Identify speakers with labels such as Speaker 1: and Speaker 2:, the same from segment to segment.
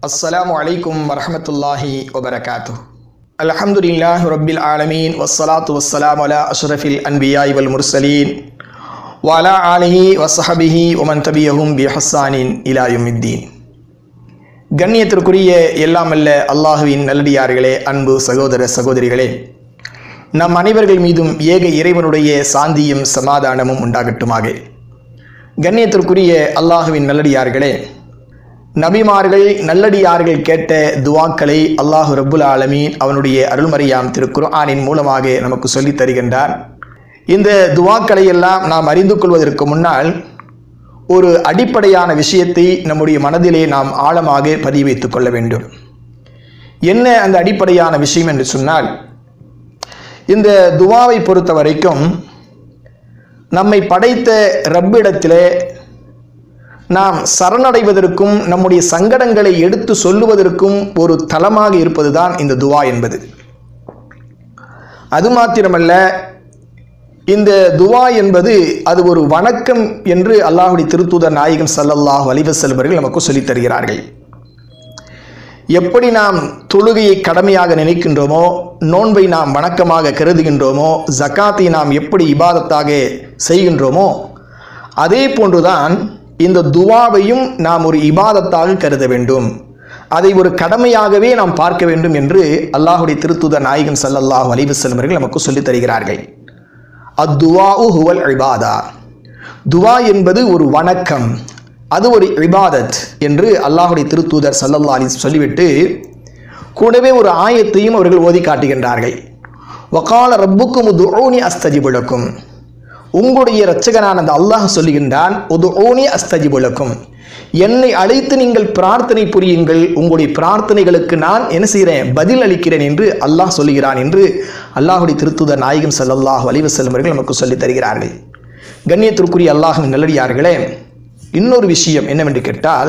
Speaker 1: السلام عليكم ورحمة الله وبركاته الحمد لله رب العالمين والصلاة والسلام على أشرف الأنبياء والمرسلين وعلى آله وصحبه ومن تبعهم بإحسان إلى يوم الدين கண்ணியத்திற்குரிய எல்லாமல்ல அல்லாஹுவின் நல்லடியார்களே அன்பு சகோதர சகோதரிகளே நம் அனைவர்கள் மீதும் ஏக இறைவனுடைய சாந்தியும் சமாதானமும் உண்டாகட்டுமாக கண்ணியத்திற்குரிய அல்லாஹுவின் நல்லடியார்களே நபிமார்கள் நல்லடியார்கள் கேட்ட துவாக்களை அல்லாஹு ரப்புல் ஆலமீன் அவனுடைய அருள்மறையாம் திருக்குர்ஆனின் மூலமாக நமக்கு சொல்லித் தருகின்றார் இந்த துவாக்களை எல்லாம் நாம் அறிந்து கொள்வதற்கு முன்னால் ஒரு அடிப்படையான விஷயத்தை நம்முடைய மனதிலே நாம் ஆழமாக பதிவு வைத்துக் கொள்ள வேண்டும் என்ன அந்த அடிப்படையான விஷயம் என்று சொன்னால் இந்த துவாவை பொறுத்த வரைக்கும் நம்மை படைத்த ரப்பிடத்திலே நாம் சரணடைவதற்கும் நம்முடைய சங்கடங்களை எடுத்து சொல்லுவதற்கும் ஒரு தளமாக இருப்பதுதான் இந்த துவா என்பது அது மாத்திரமல்ல இந்த துவா என்பது அது ஒரு வணக்கம் என்று அல்லாஹுடைய திருத்தூதர் நாயகம் சல்லல்லாஹ் அலிவசல்வர்கள் நமக்கு சொல்லித் தருகிறார்கள் எப்படி நாம் தொழுகையை கடமையாக நினைக்கின்றோமோ நோன்பை நாம் வணக்கமாக கருதுகின்றோமோ ஜக்காத்தை நாம் எப்படி இபாதத்தாக செய்கின்றோமோ அதே போன்றுதான் இந்த துவாவையும் நாம் ஒரு இபாதத்தாக கருத வேண்டும் அதை ஒரு கடமையாகவே நாம் பார்க்க வேண்டும் என்று அல்லாஹுடைய திருத்துதர் நாயகன் சல்லல்லாஹ் அலிவசல்லம் அவர்கள் நமக்கு சொல்லித் தருகிறார்கள் அத்துவா ஹுவல் இபாதா துவா என்பது ஒரு வணக்கம் அது ஒரு இபாதத் என்று அல்லாஹுடைய திருத்தூதர் சல்லல்லா அலி சொல்லிவிட்டு கூடவே ஒரு ஆயத்தையும் அவர்கள் ஓதி காட்டுகின்றார்கள் வக்கால ரப்புக்கும் துஓனி அஸ்தஜிபுலக்கும் உங்களுடைய இரட்சகனான அந்த அல்லாஹ் சொல்லுகின்றான் ஒது ஓனி அஸ்தஜிபுலக்கும் என்னை அழைத்து நீங்கள் பிரார்த்தனை புரியுங்கள் உங்களுடைய பிரார்த்தனைகளுக்கு நான் என்ன செய்கிறேன் பதில் அளிக்கிறேன் என்று அல்லாஹ் சொல்லுகிறான் என்று அல்லாஹுடைய திருத்துதர் நாயகம் சல்லல்லாஹ் வலிவசல்லம் அவர்கள் நமக்கு சொல்லித் தருகிறார்கள் கண்ணியத்திற்குரிய அல்லாஹின் நல்லடியார்களே இன்னொரு விஷயம் என்னவென்று கேட்டால்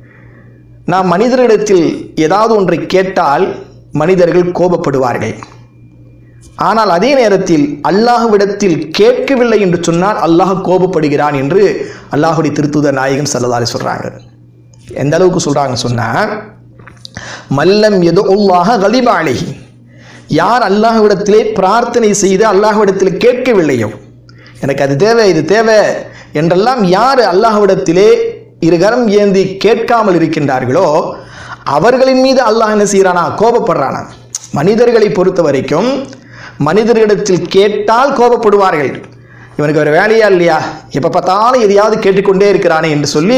Speaker 1: நாம் மனிதரிடத்தில் ஏதாவது ஒன்றை கேட்டால் மனிதர்கள் கோபப்படுவார்கள் ஆனால் அதே நேரத்தில் அல்லாஹுவிடத்தில் கேட்கவில்லை என்று சொன்னால் அல்லாஹ் கோபப்படுகிறான் என்று அல்லாஹுடைய திருத்துதர் நாயகம் சல்லதாரி சொல்கிறாங்க எந்த அளவுக்கு சொல்கிறாங்க சொன்னால் மல்லம் எது உள்ளாக கலிபாளி யார் அல்லாஹுவிடத்திலே பிரார்த்தனை செய்து அல்லாஹுவிடத்தில் கேட்கவில்லையோ எனக்கு அது தேவை இது தேவை என்றெல்லாம் யார் அல்லாஹுவிடத்திலே இருகரம் ஏந்தி கேட்காமல் இருக்கின்றார்களோ அவர்களின் மீது அல்லாஹ் என்ன செய்கிறானா கோபப்படுறானா மனிதர்களை பொறுத்த வரைக்கும் மனிதர்களிடத்தில் கேட்டால் கோபப்படுவார்கள் இவனுக்கு ஒரு வேலையா இல்லையா எப்போ பார்த்தாலும் எதையாவது கேட்டுக்கொண்டே இருக்கிறானே என்று சொல்லி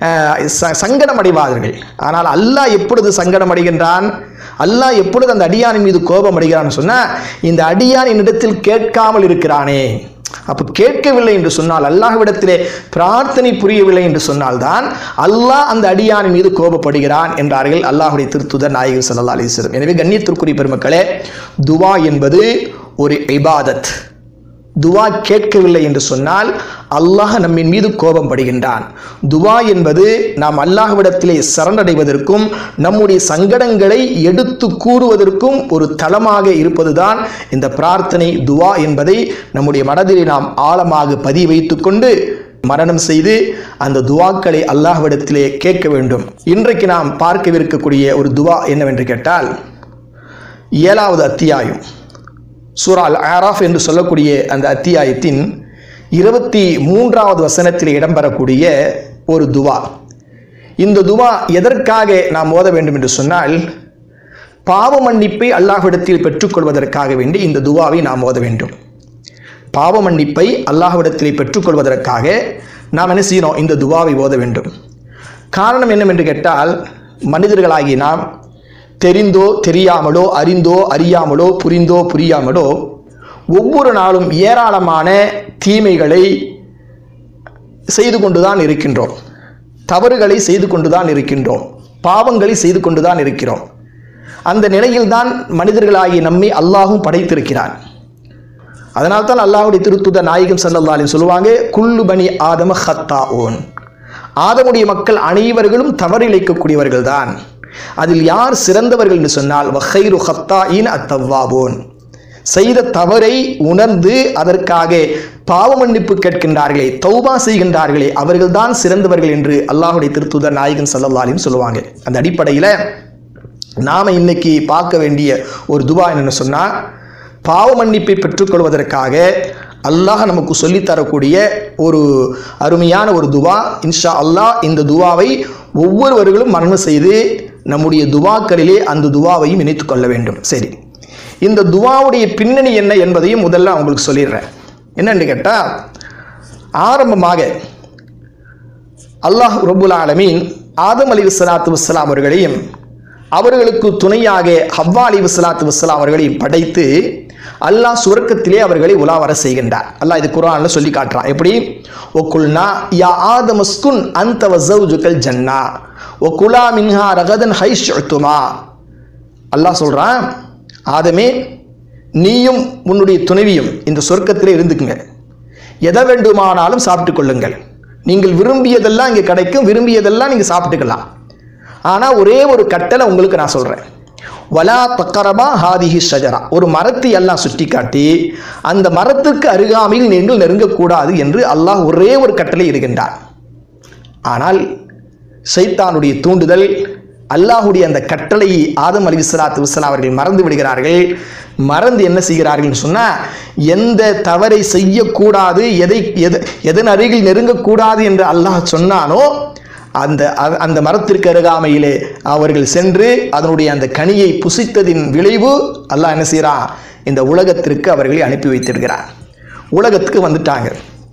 Speaker 1: சங்கடம் அடைவார்கள் ஆனால் அல்லாஹ் எப்பொழுது சங்கடம் அடைகின்றான் அல்லாஹ் எப்பொழுது அந்த அடியானின் மீது கோபம் அடைகிறான்னு சொன்னால் இந்த அடியான் என்னிடத்தில் கேட்காமல் இருக்கிறானே அப்போ கேட்கவில்லை என்று சொன்னால் அல்லாஹ்விடத்திலே பிரார்த்தனை புரியவில்லை என்று சொன்னால்தான் அல்லாஹ் அந்த அடியானின் மீது கோபப்படுகிறான் என்றார்கள் அல்லாஹுடைய திருத்துதர் நாயகர் சல்லா அலிஸ்லம் எனவே கண்ணியத்திற்குரிய பெருமக்களே துவா என்பது ஒரு இபாதத் துவா கேட்கவில்லை என்று சொன்னால் அல்லாஹ் நம்மின் மீது கோபம் படுகின்றான் துவா என்பது நாம் அல்லாஹ்விடத்திலே சரணடைவதற்கும் நம்முடைய சங்கடங்களை எடுத்து கூறுவதற்கும் ஒரு தளமாக இருப்பதுதான் இந்த பிரார்த்தனை துவா என்பதை நம்முடைய மனதிலே நாம் ஆழமாக பதிய வைத்துக்கொண்டு மரணம் செய்து அந்த துவாக்களை அல்லாஹ்விடத்திலே கேட்க வேண்டும் இன்றைக்கு நாம் பார்க்கவிருக்கக்கூடிய ஒரு துவா என்னவென்று கேட்டால் ஏழாவது அத்தியாயம் சூரால் ஆராஃப் என்று சொல்லக்கூடிய அந்த அத்தியாயத்தின் இருபத்தி மூன்றாவது வசனத்தில் இடம்பெறக்கூடிய ஒரு துவா இந்த துவா எதற்காக நாம் ஓத வேண்டும் என்று சொன்னால் பாவ மன்னிப்பை அல்லாஹ்விடத்தில் பெற்றுக்கொள்வதற்காக வேண்டி இந்த துவாவை நாம் ஓத வேண்டும் பாவ மன்னிப்பை அல்லாஹ்விடத்தில் பெற்றுக்கொள்வதற்காக நாம் என்ன செய்யணும் இந்த துவாவை ஓத வேண்டும் காரணம் என்னவென்று கேட்டால் மனிதர்களாகி நாம் தெரிந்தோ தெரியாமலோ அறிந்தோ அறியாமலோ புரிந்தோ புரியாமலோ ஒவ்வொரு நாளும் ஏராளமான தீமைகளை செய்து கொண்டுதான் இருக்கின்றோம் தவறுகளை செய்து கொண்டுதான் இருக்கின்றோம் பாவங்களை செய்து கொண்டுதான் இருக்கிறோம் அந்த நிலையில்தான் மனிதர்களாகிய நம்மை அல்லாஹும் படைத்திருக்கிறான் அதனால்தான் அல்லாஹுடைய திருத்துத நாயகம் சல்லல்லாலின் சொல்லுவாங்க குல்லு பனி ஆதம ஹத்தா ஓன் ஆதமுடைய மக்கள் அனைவர்களும் தவறிழைக்கக்கூடியவர்கள் தான் அதில் யார் சிறந்தவர்கள் என்று சொன்னால் வஹைரு ஹத்தா இன் அத்தவ்வாபோன் செய்த தவறை உணர்ந்து அதற்காக பாவ மன்னிப்பு கேட்கின்றார்களே தௌபா செய்கின்றார்களே அவர்கள்தான் சிறந்தவர்கள் என்று அல்லாஹுடைய திருத்துதர் நாயகன் சல்லல்லாலையும் சொல்லுவாங்க அந்த அடிப்படையில் நாம் இன்னைக்கு பார்க்க வேண்டிய ஒரு துவா என்னென்னு சொன்னால் பாவ மன்னிப்பை பெற்றுக்கொள்வதற்காக அல்லாஹ் நமக்கு சொல்லித்தரக்கூடிய ஒரு அருமையான ஒரு துவா இன்ஷா அல்லாஹ் இந்த துவாவை ஒவ்வொருவர்களும் மரணம் செய்து நம்முடைய துவாக்களிலே அந்த துவாவையும் இணைத்துக் கொள்ள வேண்டும் சரி இந்த துவாவுடைய பின்னணி என்ன என்பதையும் முதல்ல உங்களுக்கு சொல்லிடுறேன் என்னன்னு கேட்டால் ஆரம்பமாக அல்லாஹ் ரபுல் ஆலமீன் ஆதம் அலி வசலாத்து வசலாம் அவர்களையும் அவர்களுக்கு துணையாக ஹவ்வா அலி வசலாத்து வசலாம் அவர்களையும் படைத்து அல்லாஹ் சுவர்க்கத்திலே அவர்களை உலா வர செய்கின்றார் அல்லாஹ் இது குரான்ல சொல்லி காட்டுறான் எப்படி ஒக்குல்னா யா ஆதமஸ்குன் அந்த வசௌஜுகல் ஜன்னா ஒகுலா மின்ஹா ரகதன் ஹைஷ் அல்லாஹ் சொல்றான் ஆதமே நீயும் உன்னுடைய துணைவியும் இந்த சொர்க்கத்திலே இருந்துக்குங்க எதை வேண்டுமானாலும் சாப்பிட்டு கொள்ளுங்கள் நீங்கள் விரும்பியதெல்லாம் இங்கே கிடைக்கும் விரும்பியதெல்லாம் நீங்கள் சாப்பிட்டுக்கலாம் ஆனால் ஒரே ஒரு கட்டளை உங்களுக்கு நான் சொல்கிறேன் வலா தக்கரபா ஹாதிஹி ஷஜரா ஒரு மரத்தை எல்லாம் சுட்டி காட்டி அந்த மரத்துக்கு அருகாமையில் நீங்கள் நெருங்கக்கூடாது என்று அல்லாஹ் ஒரே ஒரு கட்டளை இருக்கின்றார் ஆனால் சைத்தானுடைய தூண்டுதல் அல்லாஹுடைய அந்த கட்டளையை ஆதம் அலி விஸ்லாத்து விஸ்லாம் அவர்கள் மறந்து விடுகிறார்கள் மறந்து என்ன செய்கிறார்கள் சொன்னால் எந்த தவறை செய்யக்கூடாது எதை எது எதன் அருகில் நெருங்கக்கூடாது என்று அல்லாஹ் சொன்னானோ அந்த அ- அந்த மரத்திற்கு அருகாமையிலே அவர்கள் சென்று அதனுடைய அந்த கனியை புசித்ததின் விளைவு அல்லாஹ் என்ன செய்கிறான் இந்த உலகத்திற்கு அவர்களை அனுப்பி வைத்திருக்கிறார் உலகத்துக்கு வந்துட்டாங்க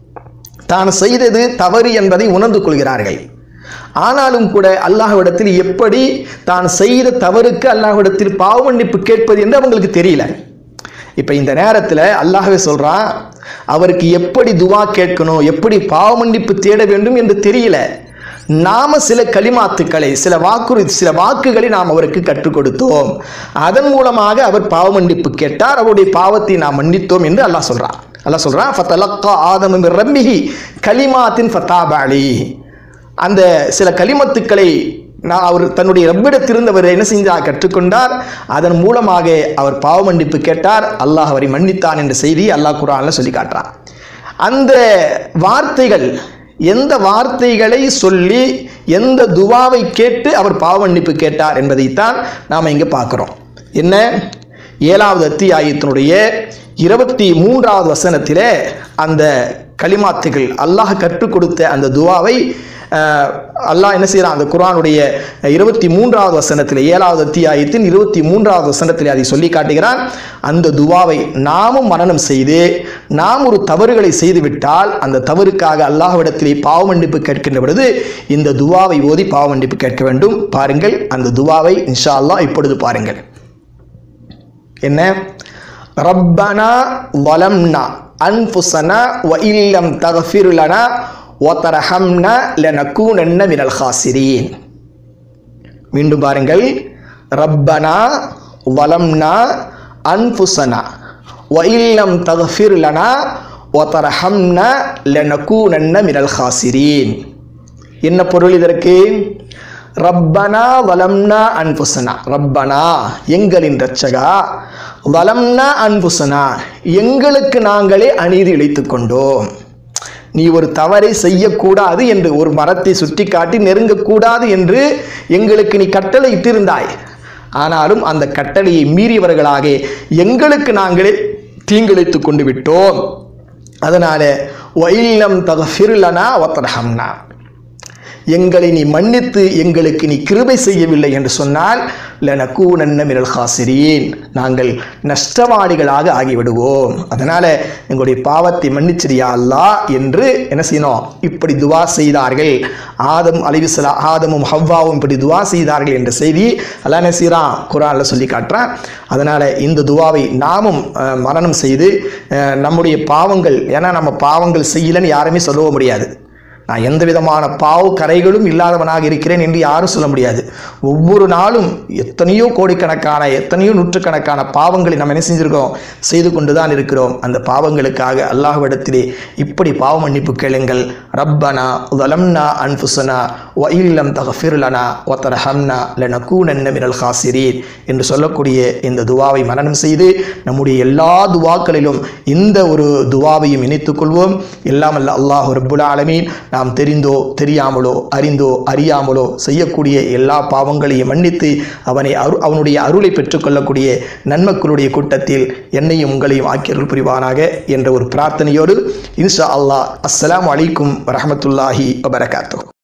Speaker 1: தான் செய்தது தவறு என்பதை உணர்ந்து கொள்கிறார்கள் ஆனாலும் கூட அல்லாஹ்விடத்தில் எப்படி தான் செய்த தவறுக்கு அல்லாஹ்விடத்தில் பாவ மன்னிப்பு கேட்பது என்று அவங்களுக்கு தெரியல இப்போ இந்த நேரத்தில் அல்லாஹ்வே சொல்றான் அவருக்கு எப்படி துவா கேட்கணும் எப்படி பாவ மன்னிப்பு தேட வேண்டும் என்று தெரியல நாம சில களிமாத்துக்களை சில வாக்குறுதி சில வாக்குகளை நாம் அவருக்கு கற்றுக் கொடுத்தோம் அதன் மூலமாக அவர் பாவ மன்னிப்பு கேட்டார் அவருடைய பாவத்தை நாம் மன்னித்தோம் என்று அல்லாஹ் சொல்றான் அல்லாஹ் சொல்றான் ஃபத்தலக்கா ஆதம் மின் ரப்பிஹி கலிமாத்தின் ஃபத்தாபாலி அந்த சில கலிமத்துக்களை நான் அவர் தன்னுடைய ரப்பிடத்திலிருந்து அவர் என்ன செஞ்சார் கற்றுக்கொண்டார் அதன் மூலமாக அவர் பாவ மன்னிப்பு கேட்டார் அல்லாஹ் அவரை மன்னித்தான் என்ற செய்தி அல்லாஹ் குரான்ல சொல்லி காட்டுறான் அந்த வார்த்தைகள் எந்த வார்த்தைகளை சொல்லி எந்த துவாவை கேட்டு அவர் பாவ மன்னிப்பு கேட்டார் என்பதைத்தான் நாம் இங்கே பார்க்குறோம் என்ன ஏழாவது அத்தியாயத்தினுடைய இருபத்தி மூன்றாவது வசனத்திலே அந்த கலிமாத்துகள் அல்லாஹ் கற்றுக் கொடுத்த அந்த துவாவை அஹ், அல்லாஹ் என்ன செய்கிறான் அந்த குர்ஆனுடைய இருபத்தி மூன்றாவது வசனத்தில் ஏழாவது அத்தியாயத்தின் இருபத்தி மூன்றாவது வசனத்தில் அதை சொல்லி காட்டுகிறான் அந்த துவாவை நாமும் மரணம் செய்து நாம் ஒரு தவறுகளை செய்துவிட்டால் அந்த தவறுக்காக அல்லாஹ்விடத்திலே பாவ மன்னிப்பு கேட்கின்ற பொழுது இந்த துவாவை ஓதி பாவ மன்னிப்பு கேட்க வேண்டும் பாருங்கள் அந்த துவாவை இன்ஷா அல்லாஹ் இப்பொழுது பாருங்கள் என்ன ரப்பனா வலம்னா அன்ஃபுசனா வ இல்லம் தகஃபிர் லனா வ தரஹம்னா லனகூனன்ன மினல் ஹாசிரீன் மீண்டும் பாருங்கள் ரப்பனா வலம்னா அன்ஃபுசனா வ இல்லம் தகஃபிர் லனா வ தரஹம்னா லனகூனன்ன மினல் ஹாசிரீன் என்ன பொருள் இதற்கு ரப்பனா வலம்னா அன்புசனா ரப்பனா எங்களின் ரட்சகா வலம்னா அன்புசனா எங்களுக்கு நாங்களே அநீதி இழைத்துக் கொண்டோம் நீ ஒரு தவறை செய்யக்கூடாது என்று ஒரு மரத்தை சுட்டி காட்டி நெருங்கக்கூடாது என்று எங்களுக்கு நீ கட்டளை இட்டிருந்தாய் ஆனாலும் அந்த கட்டளையை மீறியவர்களாக எங்களுக்கு நாங்களே தீங்கிழைத்துக் கொண்டு விட்டோம் அதனால ஒயில்லம் தகஃபிர்லனா ஒத்தரஹம்னா எங்களை நீ மன்னித்து எங்களுக்கு நீ கிருபை செய்யவில்லை என்று சொன்னால் லனக்கூனன்ன மினல் ஹாசிரீன் நாங்கள் நஷ்டவாளிகளாக ஆகிவிடுவோம் அதனால எங்களுடைய பாவத்தை மன்னிச்சிரியா அல்லாஹ் என்று என்ன செய்யணும் இப்படி துவா செய்தார்கள் ஆதம் அலிவிசலா ஆதமும் ஹவ்வாவும் இப்படி துவா செய்தார்கள் என்ற செய்தி அல்லாஹ் என்ன செய்கிறான் குரானில் சொல்லி காட்டுறான் அதனால இந்த துவாவை நாமும் அஹ், மரணம் செய்து அஹ், நம்முடைய பாவங்கள் ஏன்னா நம்ம பாவங்கள் செய்யலைன்னு யாருமே சொல்லவும் முடியாது நான் எந்த விதமான பாவ கரைகளும் இல்லாதவனாக இருக்கிறேன் என்று யாரும் சொல்ல முடியாது ஒவ்வொரு நாளும் எத்தனையோ கோடிக்கணக்கான எத்தனையோ நூற்றுக்கணக்கான பாவங்களை நம்ம என்ன செஞ்சிருக்கோம் செய்து கொண்டு தான் இருக்கிறோம் அந்த பாவங்களுக்காக அல்லாஹ்விடத்திலே இப்படி பாவ மன்னிப்பு கேளுங்கள் ரப்பனா உதலம்னா அன்புசனா வ இல்லம் தகஃபிர்லனா ஒ தரஹம்னா லனக்கூனன்ன மினல் ஹாசிரீன் என்று சொல்லக்கூடிய இந்த துவாவை மனனம் செய்து நம்முடைய எல்லா துவாக்களிலும் இந்த ஒரு துவாவையும் இணைத்துக் கொள்வோம் எல்லாம் அல்ல அல்லாஹ் ரப்புல் ஆலமீன் நாம் தெரிந்தோ தெரியாமலோ அறிந்தோ அறியாமலோ செய்யக்கூடிய எல்லா பாவங்களையும் மன்னித்து அவனை அரு அவனுடைய அருளை பெற்றுக்கொள்ளக்கூடிய நன்மக்களுடைய கூட்டத்தில் என்னையும் உங்களையும் ஆக்கியர்கள் புரிவானாக என்ற ஒரு பிரார்த்தனையோடு இன்ஷா அல்லாஹ் அஸ்ஸலாமு அலைக்கும் வரஹமத்துல்லாஹி வபரகாத்து